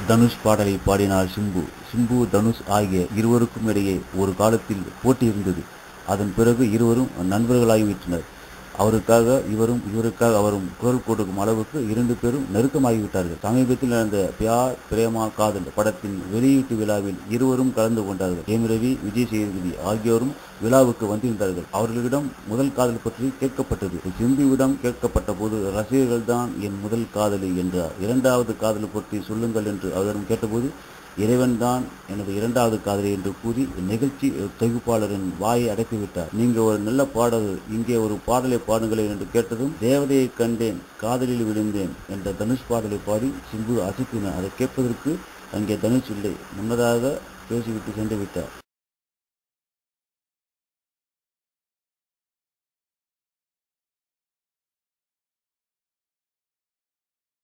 தனுஷ் பாடலை பாடினார் சிம்பு சிம்பு தனுஷ் ஆகிய இருவருக்கும் இடையே ஒரு காலத்தில் போட்டி இருந்தது அதன் பிறகு இருவரும் நண்பர்களாகிவிட்டனர் அவருக்காக இவரும் இவருக்காக அவரும் குரல் கொடுக்கும் அளவுக்கு இரண்டு பேரும் நெருக்கமாகிவிட்டார்கள் சமீபத்தில் நடந்த பியார் பிரேமா காதல் படத்தின் வெளியீட்டு விழாவில் இருவரும் கலந்து கொண்டார்கள் ஹேம் ரவி விஜய் சேதுபதி ஆகியோரும் விழாவுக்கு வந்திருந்தார்கள் அவர்களிடம் முதல் காதல் பற்றி கேட்கப்பட்டது சிம்புவிடம் கேட்கப்பட்ட போது ரசிகர்கள் தான் என் முதல் காதலி என்றார் இரண்டாவது காதல் பற்றி சொல்லுங்கள் என்று அவரிடம் கேட்டபோது இறைவன்தான் எனது இரண்டாவது காதலி என்று கூறி நிகழ்ச்சி தொகுப்பாளரின் வாயை அடைத்துவிட்டார் நீங்க ஒரு நல்ல பாடல் இங்கே ஒரு பாடலை பாடுங்களேன் என்று கேட்டதும் தேவதையை கண்டேன் காதலில் விழுந்தேன் என்ற தனுஷ் பாடலை பாடி சிம்பு அசத்தினார் அதை கேட்பதற்கு அங்கே தனுஷ் இல்லை முன்னதாக பேசிவிட்டு சென்று விட்டார்